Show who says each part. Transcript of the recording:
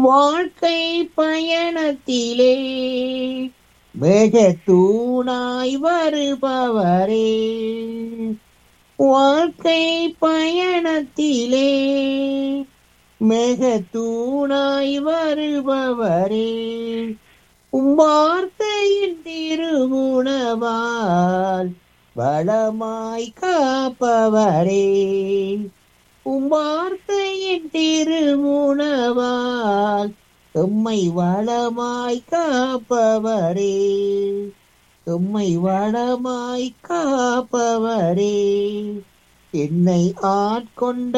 Speaker 1: வாழ்க்கை பயணத்திலே மேகத்தூணாய் வருபவரே வாழ்க்கை பயணத்திலே மேகத்தூணாய் வருபவரே உம்வார்த்தையின் திருவுணவால் வளமாய் காப்பவரே உம்வார்த்தையின் திருவுணவால் எம்மை வளமாய் காப்பவரே எம்மை வளமாய் காப்பவரே என்னை ஆட்கொண்ட